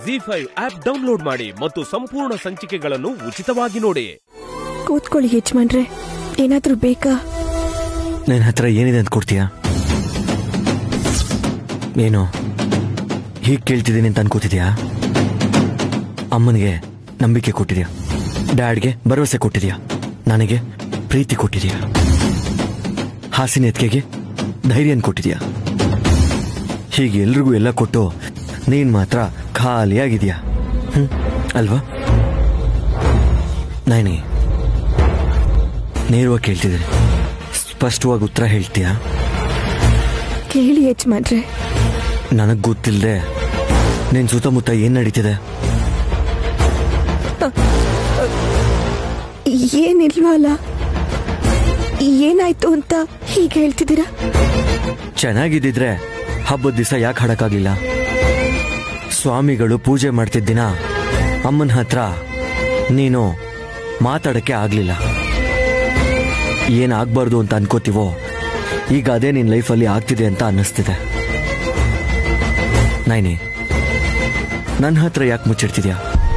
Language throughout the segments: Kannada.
ಜಿ ಫೈವ್ ಆಪ್ ಡೌನ್ಲೋಡ್ ಮಾಡಿ ಮತ್ತು ಸಂಪೂರ್ಣ ಸಂಚಿಕೆಗಳನ್ನು ಉಚಿತವಾಗಿ ನೋಡಿ ಕೂತ್ಕೊಳ್ಳಿ ಯಜಮಾನ್ರೆ ಏನಾದ್ರೂ ಬೇಕಾ ನನ್ನ ಹತ್ರ ಏನಿದೆ ಅಂತ ಕೊಡ್ತೀಯಾ ಏನು ಹೀಗೆ ಕೇಳ್ತಿದ್ದೀನಿ ಅಂತ ಅನ್ಕೋತಿದ್ಯಾ ಅಮ್ಮನಿಗೆ ನಂಬಿಕೆ ಕೊಟ್ಟಿದ್ಯಾ ಡ್ಯಾಡ್ಗೆ ಭರವಸೆ ಕೊಟ್ಟಿದ್ಯಾ ನನಗೆ ಪ್ರೀತಿ ಕೊಟ್ಟಿದ್ಯಾ ಹಾಸಿನ ಎತ್ಕೆಗೆ ಧೈರ್ಯ ಕೊಟ್ಟಿದ್ಯಾ ಹೀಗೆ ಎಲ್ರಿಗೂ ಎಲ್ಲ ಕೊಟ್ಟು ನೀನ್ ಮಾತ್ರ ಖಾಲಿಯಾಗಿದ್ಯಾ ಹ್ಮ್ ಅಲ್ವಾ ನೈನಿ ನೇರವಾಗಿ ಕೇಳ್ತಿದ್ದೀನಿ ಸ್ಪಷ್ಟವಾಗಿ ಉತ್ತರ ಹೇಳ್ತೀಯಾ ಕೇಳಿ ಯಜಮಾನ್ರೆ ನನಗ್ ಗೊತ್ತಿಲ್ಲದೆ ನಿನ್ ಸುತ್ತಮುತ್ತ ಏನ್ ನಡೀತಿದೆ ಏನಿಲ್ವಲ್ಲ ಏನಾಯ್ತು ಅಂತ ಹೀಗೆ ಹೇಳ್ತಿದ್ದೀರಾ ಚೆನ್ನಾಗಿದ್ದಿದ್ರೆ ಹಬ್ಬದ ದಿವಸ ಯಾಕೆ ಹಾಡಕ್ಕಾಗ್ಲಿಲ್ಲ ಸ್ವಾಮಿಗಳು ಪೂಜೆ ಮಾಡ್ತಿದ್ದಿನ ಅಮ್ಮನ ಹತ್ರ ನೀನು ಮಾತಾಡಕ್ಕೆ ಆಗ್ಲಿಲ್ಲ ಏನಾಗ್ಬಾರ್ದು ಅಂತ ಅನ್ಕೋತೀವೋ ಈಗ ಅದೇ ನಿನ್ ಲೈಫಲ್ಲಿ ಆಗ್ತಿದೆ ಅಂತ ಅನ್ನಿಸ್ತಿದೆ ನೈನಿ ನನ್ನ ಹತ್ರ ಯಾಕೆ ಮುಚ್ಚಿಡ್ತಿದ್ಯಾ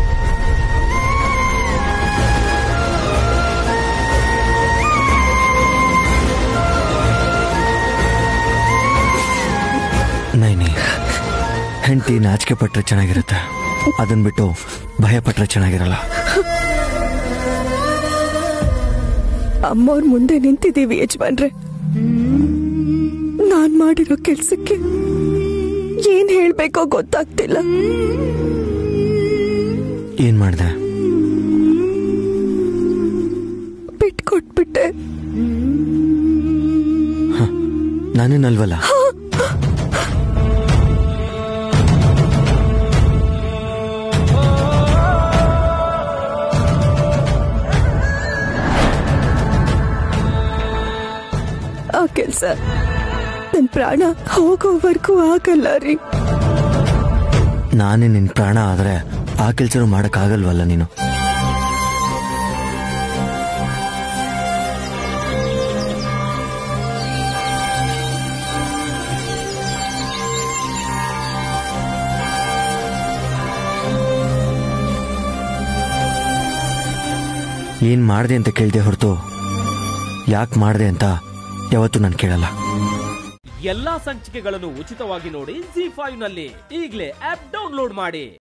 ನೈನಿ ಹೆಂಡತಿ ನಾಚಿಕೆ ಪಟ್ರೆ ಚೆನ್ನಾಗಿರುತ್ತೆ ಅದನ್ ಬಿಟ್ಟು ಭಯ ಪಟ್ರೆ ಚೆನ್ನಾಗಿರಲ್ಲ ಅಮ್ಮವ್ರ ಮುಂದೆ ನಿಂತಿದ್ದೀವಿ ಯಜಮಾನ್ರೆ ನಾನ್ ಮಾಡಿರೋ ಕೆಲ್ಸಕ್ಕೆ ಏನ್ ಹೇಳ್ಬೇಕೋ ಗೊತ್ತಾಗ್ತಿಲ್ಲ ಏನ್ ಮಾಡ್ದೆ ಬಿಟ್ಕೊಟ್ಬಿಟ್ಟೆ ನಾನೇನಲ್ವಲ್ಲ ಆ ಕೆಲ್ಸ ನನ್ ಪ್ರಾಣ ಹೋಗೋವರೆಗೂ ಆಗಲ್ಲ ರೀ ನಾನೇ ನಿನ್ ಪ್ರಾಣ ಆದ್ರೆ ಆ ಕೆಲ್ಸನೂ ಮಾಡಕ್ ಆಗಲ್ವಲ್ಲ ನೀನು ಏನ್ ಮಾಡ್ದೆ ಅಂತ ಕೇಳ್ದೆ ಹೊರತು ಯಾಕೆ ಮಾಡ್ದೆ ಅಂತ ಯಾವತ್ತೂ ನಾನು ಕೇಳಲ್ಲ ಎಲ್ಲಾ ಸಂಚಿಕೆಗಳನ್ನು ಉಚಿತವಾಗಿ ನೋಡಿ ಜಿ ಫೈವ್ ನಲ್ಲಿ ಈಗಲೇ ಆಪ್ ಡೌನ್ಲೋಡ್ ಮಾಡಿ